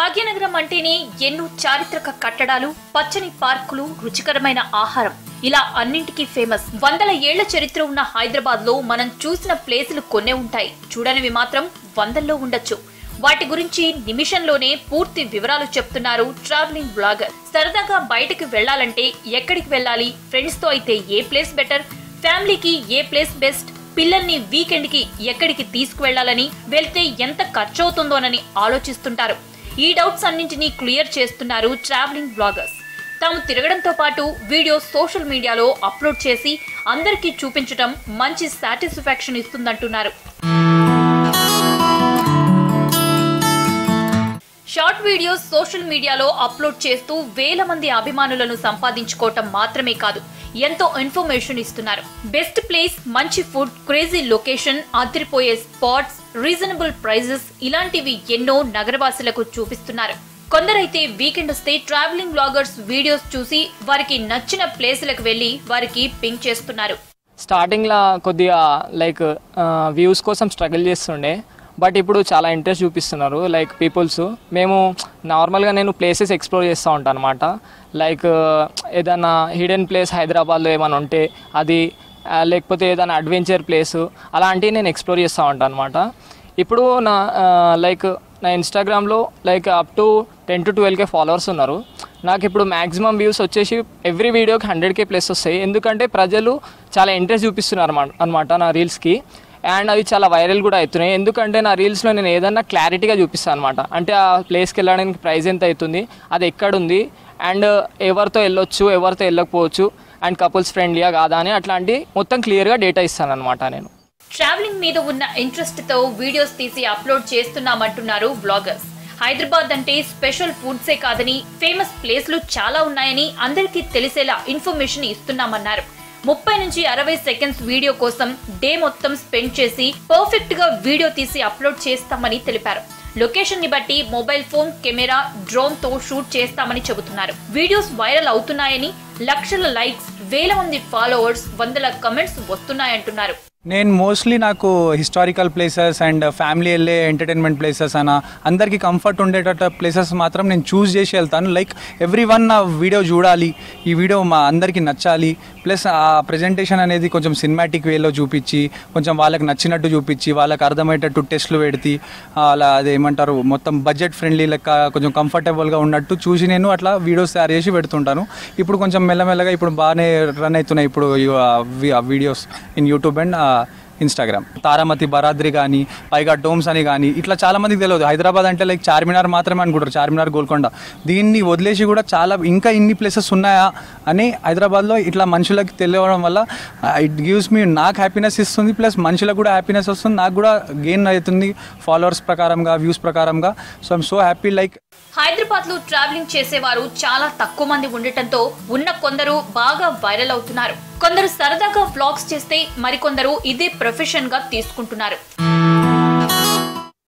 భాగ్యనగరం అంటేనే ఎన్నో చారిత్రక కట్టడాలు పచ్చని పార్కులు రుచికరమైన ఆహారం ఇలా అన్నింటికీ ఫేమస్ వందల ఏళ్ల చరిత్ర ఉన్న హైదరాబాద్ లో మనం చూసిన ప్లేసులు కొన్నే ఉంటాయి చూడనివి మాత్రం వందల్లో ఉండొచ్చు వాటి గురించి నిమిషంలోనే పూర్తి వివరాలు చెప్తున్నారు ట్రావెలింగ్ బ్లాగర్ సరదాగా బయటకు వెళ్ళాలంటే ఎక్కడికి వెళ్ళాలి ఫ్రెండ్స్ తో అయితే ఏ ప్లేస్ బెటర్ ఫ్యామిలీకి ఏ ప్లేస్ బెస్ట్ పిల్లల్ని వీకెండ్ కి ఎక్కడికి తీసుకువెళ్లాలని వెళ్తే ఎంత ఖర్చు అవుతుందోనని ఆలోచిస్తుంటారు ఈ డౌట్స్ అన్నింటినీ క్లియర్ చేస్తున్నారు ట్రావెలింగ్ బ్లాగర్స్ తాము తిరగడంతో పాటు వీడియోస్ సోషల్ మీడియాలో అప్లోడ్ చేసి అందరికీ చూపించడం మంచి సాటిస్ఫాక్షన్ ఇస్తుందంటున్నారు షార్ట్ వీడియోస్ సోషల్ మీడియాలో అప్లోడ్ చేస్తూ వేల మంది అభిమానులను సంపాదించుకోవటం మాత్రమే కాదు ఎంతో ఇన్ఫర్మేషన్ ఇస్తున్నారు బెస్ట్ ప్లేస్ మంచి ఫుడ్ క్రేజీ లొకేషన్ అదిరిపోయే స్పాట్స్ రీజనబుల్ ప్రైజెస్ ఇలాంటివి ఎన్నో నగరవాసులకు చూపిస్తున్నారు కొందరైతే వీకెండ్ వస్తే ట్రావెలింగ్ బ్లాగర్స్ వీడియోస్ చూసి వారికి నచ్చిన ప్లేసులకు వెళ్లి వారికి పింక్ చేస్తున్నారు స్టార్టింగ్లో కొద్దిగా లైక్ వ్యూస్ కోసం స్ట్రగుల్ చేస్తుండే బట్ ఇప్పుడు చాలా ఇంట్రెస్ట్ చూపిస్తున్నారు లైక్ పీపుల్స్ మేము నార్మల్గా నేను ప్లేసెస్ ఎక్స్ప్లోర్ చేస్తూ ఉంటాను అనమాట లైక్ ఏదైనా హిడెన్ ప్లేస్ హైదరాబాద్లో ఏమైనా ఉంటే అది ఆ, లేకపోతే ఏదైనా అడ్వెంచర్ ప్లేస్ అలాంటివి నేను ఎక్స్ప్లోర్ చేస్తూ ఉంటాను అనమాట ఇప్పుడు నా లైక్ నా ఇన్స్టాగ్రామ్లో like up to ten to twelve K followers ఉన్నారు నాకు ఇప్పుడు మ్యాక్సిమం వ్యూస్ వచ్చేసి ఎవ్రీ వీడియోకి హండ్రెడ్ కే ప్లస్ వస్తాయి ఎందుకంటే ప్రజలు చాలా ఇంట్రెస్ట్ చూపిస్తున్నారు అనమాట నా రీల్స్కి అండ్ అవి చాలా వైరల్ కూడా అవుతున్నాయి ఎందుకంటే నా రీల్స్లో నేను ఏదన్నా క్లారిటీగా చూపిస్తాను అనమాట అంటే ఆ ప్లేస్కి వెళ్ళడానికి ప్రైస్ ఎంత అవుతుంది అది ఎక్కడుంది అండ్ ఎవరితో వెళ్ళొచ్చు ఎవరితో వెళ్ళకపోవచ్చు అండ్ కపుల్స్ ఫ్రెండ్లీగా కాదా అని అట్లాంటి మొత్తం క్లియర్గా డేటా ఇస్తాను అనమాట నేను ట్రావెలింగ్ మీద ఉన్న ఇంట్రెస్ట్ తో వీడియోస్ తీసి అప్లోడ్ చేస్తున్నామంటున్నారు బ్లాగర్స్ హైదరాబాద్ అంటే స్పెషల్ ఫుడ్సే కాదని ఫేమస్ ప్లేస్లు చాలా ఉన్నాయని అందరికీ తెలిసేలా ఇన్ఫర్మేషన్ ఇస్తున్నామన్నారు ముప్పై నుంచి అరవై సెకండ్స్ వీడియో కోసం డే మొత్తం స్పెండ్ చేసి పర్ఫెక్ట్ గా వీడియో తీసి అప్లోడ్ చేస్తామని తెలిపారు లొకేషన్ ని బట్టి మొబైల్ ఫోన్ కెమెరా డ్రోన్ తో షూట్ చేస్తామని చెబుతున్నారు వీడియోస్ వైరల్ అవుతున్నాయని లక్షల లైక్స్ వేల మంది ఫాలోవర్స్ వందల కమెంట్స్ వస్తున్నాయంటున్నారు నేను మోస్ట్లీ నాకు హిస్టారికల్ ప్లేసెస్ అండ్ ఫ్యామిలీ వెళ్ళే ఎంటర్టైన్మెంట్ ప్లేసెస్ అన్న అందరికీ కంఫర్ట్ ఉండేటట్టు ప్లేసెస్ మాత్రం నేను చూస్ చేసి వెళ్తాను లైక్ ఎవ్రీ వన్ నా వీడియో చూడాలి ఈ వీడియో మా అందరికీ నచ్చాలి ప్లస్ ఆ ప్రజెంటేషన్ అనేది కొంచెం సినిమాటిక్ వేలో చూపించి కొంచెం వాళ్ళకి నచ్చినట్టు చూపించి వాళ్ళకి అర్థమయ్యేటట్టు టెస్ట్లు పెడితే అలా అదేమంటారు మొత్తం బడ్జెట్ ఫ్రెండ్లీ లెక్క కొంచెం కంఫర్టబుల్గా ఉన్నట్టు చూసి నేను అట్లా వీడియోస్ తయారు చేసి పెడుతుంటాను ఇప్పుడు కొంచెం మెల్లమెల్లగా ఇప్పుడు బాగానే రన్ అవుతున్నాయి ఇప్పుడు videos in YouTube and Instagram Taramati Baradari కానీ పైగా డోమ్స్ అని కానీ ఇట్లా చాలా మందికి తెలియదు హైదరాబాద్ అంటే లైక్ చార్మినార్ మాత్రమే అనుకుంటారు చార్మినార్ గోల్కొండ దీన్ని వదిలేసి కూడా చాలా ఇంకా ఇన్ని ప్లేసెస్ ఉన్నాయా అని హైదరాబాద్లో ఇట్లా మనుషులకి తెలియడం వల్ల ఇట్ గివ్స్ మీ నాకు హ్యాపీనెస్ ఇస్తుంది ప్లస్ మనుషులకు కూడా హ్యాపీనెస్ వస్తుంది నాకు కూడా గెయిన్ అవుతుంది ఫాలోవర్స్ ప్రకారంగా వ్యూస్ ప్రకారంగా so I'm so happy like Hyderabad లో ట్రావెలింగ్ చేసేవారు చాలా తక్కువ మంది ఉండటంతో ఉన్న కొందరు బాగా వైరల్ అవుతున్నారు కొందరు సరదాగా వ్లాగ్స్ చేస్తే మరికొందరు ఇదే ప్రొఫెషన్ గా తీసుకుంటున్నారు